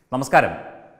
നമസ്കാരം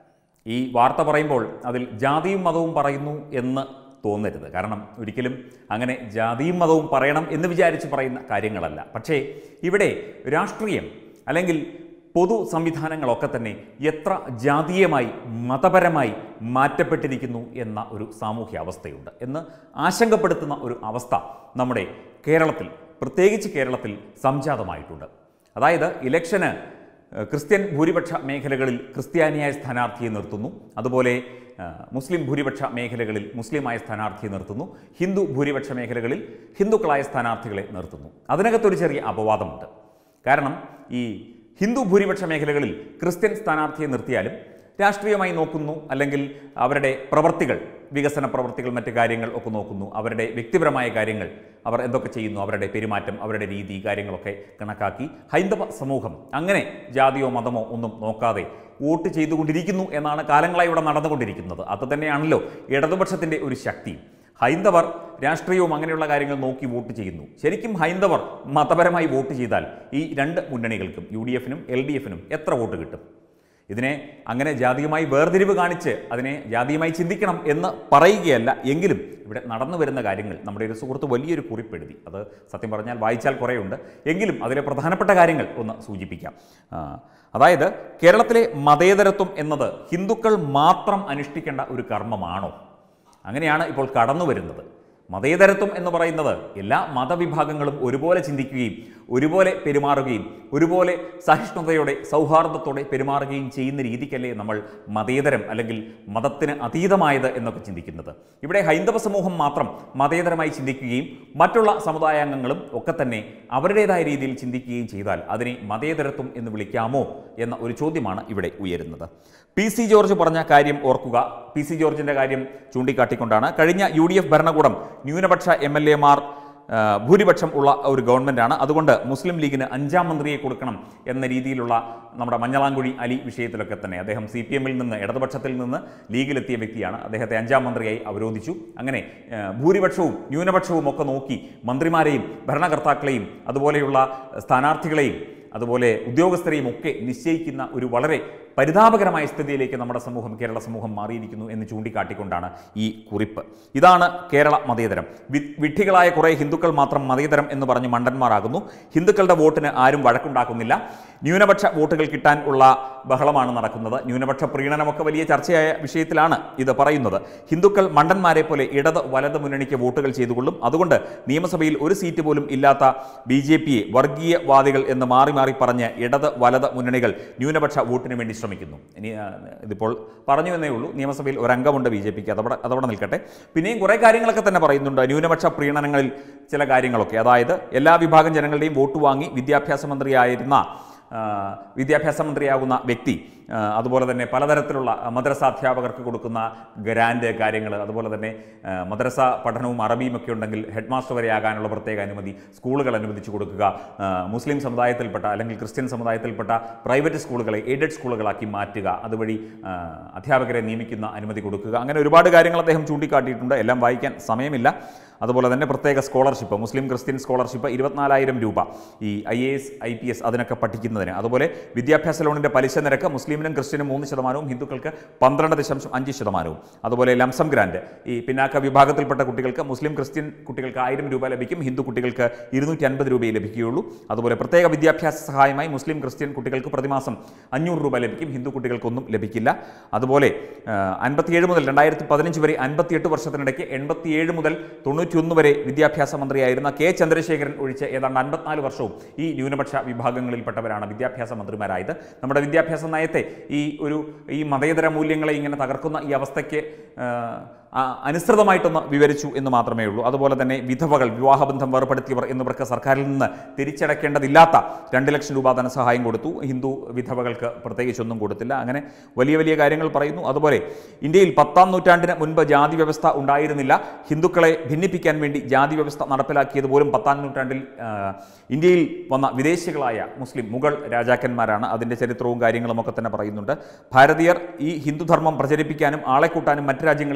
ഈ വാർത്ത പറയുമ്പോൾ അതിൽ ജാതിയും മതവും പറയുന്നു എന്ന് തോന്നരുത് കാരണം ഒരിക്കലും അങ്ങനെ ജാതിയും മതവും പറയണം എന്ന് വിചാരിച്ച് പറയുന്ന കാര്യങ്ങളല്ല പക്ഷേ ഇവിടെ രാഷ്ട്രീയം അല്ലെങ്കിൽ പൊതു സംവിധാനങ്ങളൊക്കെ തന്നെ എത്ര ജാതീയമായി മതപരമായി മാറ്റപ്പെട്ടിരിക്കുന്നു എന്ന ഒരു സാമൂഹ്യ അവസ്ഥയുണ്ട് എന്ന് ആശങ്കപ്പെടുത്തുന്ന ഒരു അവസ്ഥ നമ്മുടെ കേരളത്തിൽ പ്രത്യേകിച്ച് കേരളത്തിൽ സംജാതമായിട്ടുണ്ട് അതായത് ഇലക്ഷന് ഏഹ്, ക്രിസ്ത്യൻ ഭൂരിപക്ഷ മേഖലകളിൽ ക്രിസ്ത്യാനിയായ സ്ഥാനാർത്ഥിയെ നിർത്തുന്നു അതുപോലെ ഏഹ്, മുസ്ലിം ഭൂരിപക്ഷ മേഖലകളിൽ മുസ്ലിമായ സ്ഥാനാർത്ഥിയെ നിർത്തുന്നു ഹിന്ദു ഭൂരിപക്ഷ മേഖലകളിൽ ഹിന്ദുക്കളായ സ്ഥാനാർത്ഥികളെ നിർത്തുന്നു അതിനകത്തൊരു ചെറിയ അപവാദമുണ്ട് കാരണം ഈ ഹിന്ദു ഭൂരിപക്ഷ മേഖലകളിൽ ക്രിസ്ത്യൻ സ്ഥാനാർത്ഥിയെ നിർത്തിയാലും രാഷ്ട്രീയമായി നോക്കുന്നു അല്ലെങ്കിൽ അവരുടെ പ്രവർത്തികൾ വികസന പ്രവർത്തികൾ മറ്റു കാര്യങ്ങൾ ഒക്കെ നോക്കുന്നു അവരുടെ വ്യക്തിപരമായ കാര്യങ്ങൾ അവർ എന്തൊക്കെ ചെയ്യുന്നു അവരുടെ പെരുമാറ്റം അവരുടെ രീതി കാര്യങ്ങളൊക്കെ കണക്കാക്കി ഹൈന്ദവ സമൂഹം അങ്ങനെ ജാതിയോ മതമോ ഒന്നും നോക്കാതെ വോട്ട് ചെയ്തുകൊണ്ടിരിക്കുന്നു എന്നാണ് കാലങ്ങളായി ഇവിടെ നടന്നുകൊണ്ടിരിക്കുന്നത് അത് തന്നെയാണല്ലോ ഇടതുപക്ഷത്തിൻ്റെ ഒരു ശക്തി ഹൈന്ദവർ രാഷ്ട്രീയവും അങ്ങനെയുള്ള കാര്യങ്ങൾ നോക്കി വോട്ട് ചെയ്യുന്നു ശരിക്കും ഹൈന്ദവർ മതപരമായി വോട്ട് ചെയ്താൽ ഈ രണ്ട് മുന്നണികൾക്കും യു ഡി എഫിനും എൽ ഡി എഫിനും എത്ര വോട്ട് കിട്ടും ഇതിനെ അങ്ങനെ ജാതീയമായി വേർതിരിവ് കാണിച്ച് അതിനെ ജാതീയമായി ചിന്തിക്കണം എന്ന് പറയുകയല്ല എങ്കിലും ഇവിടെ നടന്നു വരുന്ന കാര്യങ്ങൾ നമ്മുടെ ഒരു സുഹൃത്ത് വലിയൊരു കുറിപ്പെഴുതി അത് സത്യം പറഞ്ഞാൽ വായിച്ചാൽ കുറേയുണ്ട് എങ്കിലും അതിലെ പ്രധാനപ്പെട്ട കാര്യങ്ങൾ ഒന്ന് സൂചിപ്പിക്കാം ആ, അതായത് കേരളത്തിലെ മതേതരത്വം എന്നത് ഹിന്ദുക്കൾ മാത്രം അനുഷ്ഠിക്കേണ്ട ഒരു കർമ്മമാണോ അങ്ങനെയാണ് ഇപ്പോൾ കടന്നു വരുന്നത് മതേതരത്വം എന്ന് പറയുന്നത് എല്ലാ മതവിഭാഗങ്ങളും ഒരുപോലെ ചിന്തിക്കുകയും ഒരുപോലെ പെരുമാറുകയും ഒരുപോലെ സഹിഷ്ണുതയോടെ സൗഹാർദ്ദത്തോടെ പെരുമാറുകയും ചെയ്യുന്ന രീതിക്കല്ലേ നമ്മൾ മതേതരം അല്ലെങ്കിൽ മതത്തിന് അതീതമായത് എന്നൊക്കെ ചിന്തിക്കുന്നത് ഇവിടെ ഹൈന്ദവ സമൂഹം മാത്രം മതേതരമായി ചിന്തിക്കുകയും മറ്റുള്ള സമുദായാംഗങ്ങളും ഒക്കെ തന്നെ അവരുടേതായ രീതിയിൽ ചിന്തിക്കുകയും ചെയ്താൽ അതിനെ മതേതരത്വം എന്ന് വിളിക്കാമോ എന്ന ഒരു ചോദ്യമാണ് ഇവിടെ ഉയരുന്നത് പി സി ജോർജ് പറഞ്ഞ കാര്യം ഓർക്കുക പി സി ജോർജിന്റെ കാര്യം ചൂണ്ടിക്കാട്ടിക്കൊണ്ടാണ് കഴിഞ്ഞ യു ഡി എഫ് ഭരണകൂടം ന്യൂനപക്ഷ എം എൽ എമാർ ഭൂരിപക്ഷം ഉള്ള ഒരു ഗവൺമെൻറ്റാണ് അതുകൊണ്ട് മുസ്ലിം ലീഗിന് അഞ്ചാം മന്ത്രിയെ കൊടുക്കണം എന്ന രീതിയിലുള്ള നമ്മുടെ മഞ്ഞളാങ്കുഴി അലി വിഷയത്തിലൊക്കെ തന്നെ അദ്ദേഹം സി പി എമ്മിൽ നിന്ന് ഇടതുപക്ഷത്തിൽ നിന്ന് ലീഗിലെത്തിയ വ്യക്തിയാണ് അദ്ദേഹത്തെ അഞ്ചാം മന്ത്രിയായി അവരോധിച്ചു അങ്ങനെ ആ, ഭൂരിപക്ഷവും ന്യൂനപക്ഷവും ഒക്കെ നോക്കി മന്ത്രിമാരെയും ഭരണകർത്താക്കളെയും അതുപോലെയുള്ള സ്ഥാനാർത്ഥികളെയും അതുപോലെ ഉദ്യോഗസ്ഥരെയും ഒക്കെ നിശ്ചയിക്കുന്ന ഒരു വളരെ പരിതാപകരമായ സ്ഥിതിയിലേക്ക് നമ്മുടെ സമൂഹം കേരള സമൂഹം മാറിയിരിക്കുന്നു എന്ന് ചൂണ്ടിക്കാട്ടിക്കൊണ്ടാണ് ഈ കുറിപ്പ് ഇതാണ് കേരള മതേതരം വി വിഡ്ഢികളായ കുറേ ഹിന്ദുക്കൾ മാത്രം മതേതരം എന്ന് പറഞ്ഞ് മണ്ടന്മാരാകുന്നു ഹിന്ദുക്കളുടെ വോട്ടിന് ആരും വഴക്കുണ്ടാക്കുന്നില്ല ന്യൂനപക്ഷ വോട്ടുകൾ കിട്ടാൻ ഉള്ള ബഹളമാണ് നടക്കുന്നത് ന്യൂനപക്ഷ പ്രീണനമൊക്കെ വലിയ ചർച്ചയായ വിഷയത്തിലാണ് ഇത് പറയുന്നത് ഹിന്ദുക്കൾ മണ്ടന്മാരെ പോലെ ഇടത് വലത് മുന്നണിക്ക് വോട്ടുകൾ ചെയ്തുകൊള്ളും അതുകൊണ്ട് നിയമസഭയിൽ ഒരു സീറ്റ് പോലും ഇല്ലാത്ത ബി ജെ പിയെ വർഗീയവാദികൾ എന്ന് മാറി മാറി പറഞ്ഞ് ഇടത് വലത് മുന്നണികൾ ന്യൂനപക്ഷ വോട്ടിന് വേണ്ടി ശ്രമിക്കുന്നു ഇനി ആ, ഇതിപ്പോൾ പറഞ്ഞു എന്നേ ഉള്ളൂ നിയമസഭയിൽ ഒരംഗമുണ്ട് ബി ജെ പിക്ക് അതവിടെ അതവിടെ നിൽക്കട്ടെ പിന്നെയും കുറേ കാര്യങ്ങളൊക്കെ തന്നെ പറയുന്നുണ്ട് ന്യൂനപക്ഷ പ്രീണനങ്ങളിൽ ചില കാര്യങ്ങളൊക്കെ അതായത് എല്ലാ വിഭാഗം ജനങ്ങളുടെയും വോട്ട് വാങ്ങി വിദ്യാഭ്യാസ മന്ത്രിയായിരുന്ന ആ, വിദ്യാഭ്യാസ മന്ത്രിയാകുന്ന വ്യക്തി ആ, അതുപോലെ തന്നെ പലതരത്തിലുള്ള മദ്രസ അധ്യാപകർക്ക് കൊടുക്കുന്ന ഗ്രാൻഡ് കാര്യങ്ങൾ അതുപോലെ തന്നെ ആ, മദ്രസ പഠനവും അറബിയും ഒക്കെ ഉണ്ടെങ്കിൽ ഹെഡ് മാസ്റ്റർ വരെ ആകാനുള്ള പ്രത്യേക അനുമതി സ്കൂളുകൾ അനുവദിച്ചു കൊടുക്കുക ആ, മുസ്ലിം സമുദായത്തിൽപ്പെട്ട അല്ലെങ്കിൽ ക്രിസ്ത്യൻ സമുദായത്തിൽപ്പെട്ട പ്രൈവറ്റ് സ്കൂളുകളെ എയ്ഡഡ് സ്കൂളുകളാക്കി മാറ്റുക അതുവഴി ആ, അധ്യാപകരെ നിയമിക്കുന്ന അനുമതി കൊടുക്കുക അങ്ങനെ ഒരുപാട് കാര്യങ്ങൾ അദ്ദേഹം ചൂണ്ടിക്കാട്ടിയിട്ടുണ്ട് എല്ലാം വായിക്കാൻ സമയമില്ല അതുപോലെ തന്നെ പ്രത്യേക സ്കോളർഷിപ്പ് മുസ്ലിം ക്രിസ്ത്യൻ സ്കോളർഷിപ്പ് ഇരുപത്തിനാലായിരം രൂപ ഈ I A S I P S അതിനൊക്കെ പഠിക്കുന്നതിന് അതുപോലെ വിദ്യാഭ്യാസ ലോണിൻ്റെ പലിശ നിരക്ക് മുസ്ലിമിനും ക്രിസ്ത്യനും മൂന്ന് ശതമാനവും ഹിന്ദുക്കൾക്ക് പന്ത്രണ്ട് ദശാംശം അഞ്ച് ശതമാനവും അതുപോലെ ലംസം ഗ്രാൻഡ് ഈ പിന്നാക്ക വിഭാഗത്തിൽപ്പെട്ട കുട്ടികൾക്ക് മുസ്ലിം ക്രിസ്ത്യൻ കുട്ടികൾക്ക് ആയിരം രൂപ ലഭിക്കും ഹിന്ദു കുട്ടികൾക്ക് ഇരുന്നൂറ്റി അൻപത് രൂപയെ ലഭിക്കുകയുള്ളൂ അതുപോലെ പ്രത്യേക വിദ്യാഭ്യാസ സഹായമായി മുസ്ലിം ക്രിസ്ത്യൻ കുട്ടികൾക്ക് പ്രതിമാസം അഞ്ഞൂറ് രൂപ ലഭിക്കും ഹിന്ദു കുട്ടികൾക്കൊന്നും ലഭിക്കില്ല അതുപോലെ ആ, അൻപത്തിയേഴ് മുതൽ രണ്ടായിരത്തി പതിനഞ്ച് വരെ അൻപത്തിയെട്ട് വർഷത്തിനിടയ്ക്ക് എൺപത്തിയേഴ് മുതൽ തൊണ്ണൂറ്റിയൊന്ന് വരെ വിദ്യാഭ്യാസ മന്ത്രിയായിരുന്ന കെ ചന്ദ്രശേഖരൻ ഒഴിച്ച് ഏതാണ്ട് അൻപത്തിനാല് വർഷവും ഈ ന്യൂനപക്ഷ വിഭാഗങ്ങളിൽപ്പെട്ടവരാണ് വിദ്യാഭ്യാസ മന്ത്രിമാരായത് നമ്മുടെ വിദ്യാഭ്യാസ നയത്തെ ഈ ഒരു ഈ മതേതര മൂല്യങ്ങളെ ഇങ്ങനെ തകർക്കുന്ന ഈ അവസ്ഥയ്ക്ക് ആ, ആ, അനുസൃതമായിട്ടൊന്ന് വിവരിച്ചു എന്ന് മാത്രമേ ഉള്ളൂ അതുപോലെ തന്നെ വിധവകൾ വിവാഹബന്ധം വേർപ്പെടുത്തിയവർ എന്നിവർക്ക് സർക്കാരിൽ നിന്ന് തിരിച്ചടയ്ക്കേണ്ടതില്ലാത്ത രണ്ട് ലക്ഷം രൂപ ധനസഹായം കൊടുത്തു ഹിന്ദു വിധവകൾക്ക് പ്രത്യേകിച്ചൊന്നും കൊടുത്തില്ല അങ്ങനെ വലിയ വലിയ കാര്യങ്ങൾ പറയുന്നു അതുപോലെ ഇന്ത്യയിൽ പത്താം നൂറ്റാണ്ടിന് മുൻപ് ജാതി വ്യവസ്ഥ ഉണ്ടായിരുന്നില്ല ഹിന്ദുക്കളെ ഭിന്നിപ്പിക്കാൻ വേണ്ടി ജാതി വ്യവസ്ഥ നടപ്പിലാക്കിയത് പോലും പത്താം നൂറ്റാണ്ടിൽ ആ, ഇന്ത്യയിൽ വന്ന വിദേശികളായ മുസ്ലിം മുഗൾ രാജാക്കന്മാരാണ് അതിൻ്റെ ചരിത്രവും കാര്യങ്ങളും ഒക്കെ തന്നെ പറയുന്നുണ്ട് ഭാരതീയർ ഈ ഹിന്ദുധർമ്മം പ്രചരിപ്പിക്കാനും ആളെ കൂട്ടാനും മറ്റ് രാജ്യങ്ങളിൽ അധിനിവേശം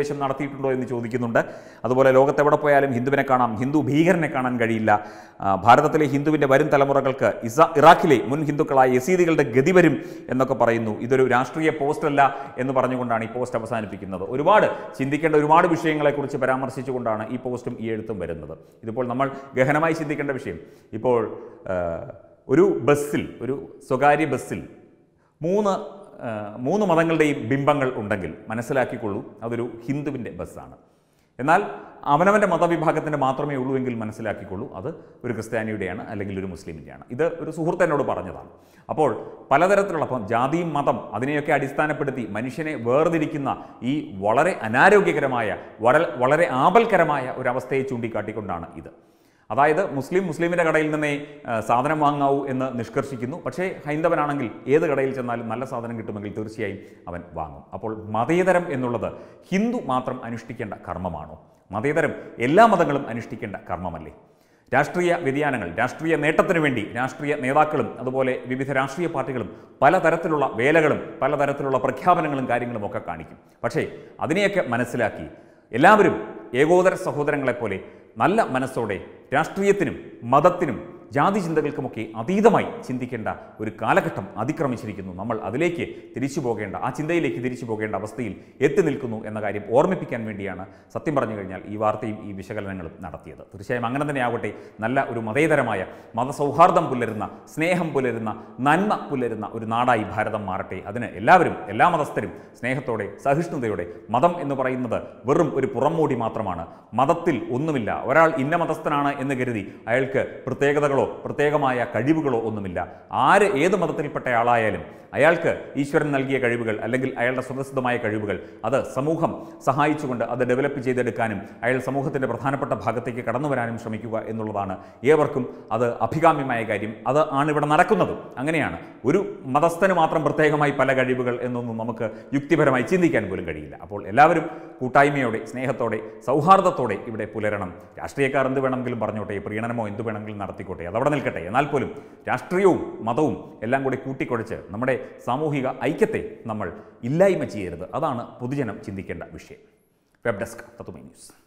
അധിനിവേശം നടത്തിയിട്ടുണ്ടോ എന്ന് ചോദിക്കുന്നുണ്ട് അതുപോലെ ലോകത്തെവിടെ പോയാലും ഹിന്ദുവിനെ കാണാം ഹിന്ദു ഭീകരനെ കാണാൻ കഴിയില്ല ആ, ഭാരതത്തിലെ ഹിന്ദുവിൻ്റെ വരും തലമുറകൾക്ക് ഇസ ഇറാഖിലെ മുൻ ഹിന്ദുക്കളായ യസീദികളുടെ ഗതി വരും എന്നൊക്കെ പറയുന്നു ഇതൊരു രാഷ്ട്രീയ പോസ്റ്റ് അല്ല എന്ന് പറഞ്ഞുകൊണ്ടാണ് ഈ പോസ്റ്റ് അവസാനിപ്പിക്കുന്നത് ഒരുപാട് ചിന്തിക്കേണ്ട ഒരുപാട് വിഷയങ്ങളെക്കുറിച്ച് പരാമർശിച്ചുകൊണ്ടാണ് ഈ പോസ്റ്റും ഈ എഴുത്തും വരുന്നത് ഇതിപ്പോൾ നമ്മൾ ഗഹനമായി ചിന്തിക്കേണ്ട വിഷയം ഇപ്പോൾ ആ, ഒരു ബസ്സിൽ ഒരു സ്വകാര്യ ബസ്സിൽ മൂന്ന് ആ, മൂന്ന് മതങ്ങളുടെയും ബിംബങ്ങൾ ഉണ്ടെങ്കിൽ മനസ്സിലാക്കിക്കൊള്ളൂ അതൊരു ഹിന്ദുവിൻ്റെ ബസ്സാണ് എന്നാൽ അവനവൻ്റെ മതവിഭാഗത്തിൻ്റെ മാത്രമേ ഉള്ളൂ എങ്കിൽ മനസ്സിലാക്കിക്കൊള്ളൂ അത് ഒരു ക്രിസ്ത്യാനിയുടെയാണ് അല്ലെങ്കിൽ ഒരു മുസ്ലിമിൻ്റെയാണ് ഇത് ഒരു സുഹൃത്ത് എന്നോട് പറഞ്ഞതാണ് അപ്പോൾ പലതരത്തിലുള്ള അപ്പം ജാതിയും മതം അതിനെയൊക്കെ അടിസ്ഥാനപ്പെടുത്തി മനുഷ്യനെ വേർതിരിക്കുന്ന ഈ വളരെ അനാരോഗ്യകരമായ വളരെ വളരെ ആപൽക്കരമായ ഒരു അവസ്ഥയെ ചൂണ്ടിക്കാട്ടിക്കൊണ്ടാണ് ഇത് അതായത് മുസ്ലിം മുസ്ലിമിൻ്റെ കടയിൽ നിന്നേ ആ, സാധനം വാങ്ങാവൂ എന്ന് നിഷ്കർഷിക്കുന്നു പക്ഷേ ഹൈന്ദവനാണെങ്കിൽ ഏത് കടയിൽ ചെന്നാലും നല്ല സാധനം കിട്ടുമെങ്കിൽ തീർച്ചയായും അവൻ വാങ്ങും അപ്പോൾ മതേതരം എന്നുള്ളത് ഹിന്ദു മാത്രം അനുഷ്ഠിക്കേണ്ട കർമ്മമാണോ മതേതരം എല്ലാ മതങ്ങളും അനുഷ്ഠിക്കേണ്ട കർമ്മമല്ലേ രാഷ്ട്രീയ വ്യതിയാനങ്ങൾ രാഷ്ട്രീയ നേട്ടത്തിനു വേണ്ടി രാഷ്ട്രീയ നേതാക്കളും അതുപോലെ വിവിധ രാഷ്ട്രീയ പാർട്ടികളും പലതരത്തിലുള്ള വേലകളും പലതരത്തിലുള്ള പ്രഖ്യാപനങ്ങളും കാര്യങ്ങളും ഒക്കെ കാണിക്കും പക്ഷേ അതിനെയൊക്കെ മനസ്സിലാക്കി എല്ലാവരും ഏകോദര സഹോദരങ്ങളെപ്പോലെ നല്ല മനസ്സോടെ രാഷ്ട്രീയത്തിനും മതത്തിനും ജാതി ചിന്തകൾക്കുമൊക്കെ അതീതമായി ചിന്തിക്കേണ്ട ഒരു കാലഘട്ടം അതിക്രമിച്ചിരിക്കുന്നു നമ്മൾ അതിലേക്ക് തിരിച്ചു പോകേണ്ട ആ ചിന്തയിലേക്ക് തിരിച്ചു പോകേണ്ട അവസ്ഥയിൽ എത്തി നിൽക്കുന്നു എന്ന കാര്യം ഓർമ്മിപ്പിക്കാൻ വേണ്ടിയാണ് സത്യം പറഞ്ഞു കഴിഞ്ഞാൽ ഈ വാർത്തയും ഈ വിശകലനങ്ങളും നടത്തിയത് തീർച്ചയായും അങ്ങനെ തന്നെ ആവട്ടെ നല്ല ഒരു മതേതരമായ മതസൗഹാർദ്ദം പുലരുന്ന സ്നേഹം പുലരുന്ന നന്മ പുലരുന്ന ഒരു നാടായി ഭാരതം മാറട്ടെ അതിന് എല്ലാവരും എല്ലാ മതസ്ഥരും സ്നേഹത്തോടെ സഹിഷ്ണുതയോടെ മതം എന്ന് പറയുന്നത് വെറും ഒരു പുറംമൂടി മാത്രമാണ് മതത്തിൽ ഒന്നുമില്ല ഒരാൾ ഇന്ന മതസ്ഥനാണ് എന്ന് കരുതി അയാൾക്ക് പ്രത്യേകതകളോ പ്രത്യേകമായ കഴിവുകളോ ഒന്നുമില്ല ആര് ഏത് മതത്തിൽപ്പെട്ട ആളായാലും അയാൾക്ക് ഈശ്വരൻ നൽകിയ കഴിവുകൾ അല്ലെങ്കിൽ അയാളുടെ സ്വതസിദ്ധമായ കഴിവുകൾ അത് സമൂഹം സഹായിച്ചുകൊണ്ട് അത് ഡെവലപ്പ് ചെയ്തെടുക്കാനും അയാൾ സമൂഹത്തിൻ്റെ പ്രധാനപ്പെട്ട ഭാഗത്തേക്ക് കടന്നു വരാനും ശ്രമിക്കുക എന്നുള്ളതാണ് ഏവർക്കും അത് അഭികാമ്യമായ കാര്യം അത് ആണ് ഇവിടെ നടക്കുന്നത് അങ്ങനെയാണ് ഒരു മതസ്ഥന് മാത്രം പ്രത്യേകമായി പല കഴിവുകൾ എന്നൊന്നും നമുക്ക് യുക്തിപരമായി ചിന്തിക്കാൻ പോലും കഴിയില്ല അപ്പോൾ എല്ലാവരും കൂട്ടായ്മയോടെ സ്നേഹത്തോടെ സൗഹാർദ്ദത്തോടെ ഇവിടെ പുലരണം രാഷ്ട്രീയക്കാർ എന്ത് വേണമെങ്കിലും പറഞ്ഞോട്ടെ പ്രീണനമോ എന്ത് വേണമെങ്കിലും നടത്തിക്കോട്ടെ അതവിടെ നിൽക്കട്ടെ എന്നാൽ പോലും രാഷ്ട്രീയവും മതവും എല്ലാം കൂടി കൂട്ടിക്കുഴച്ച് നമ്മുടെ സാമൂഹിക ഐക്യത്തെ നമ്മൾ ഇല്ലായ്മ ചെയ്യരുത് അതാണ് പൊതുജനം ചിന്തിക്കേണ്ട വിഷയം വെബ് ഡെസ്ക് തത്തുമൈ ന്യൂസ്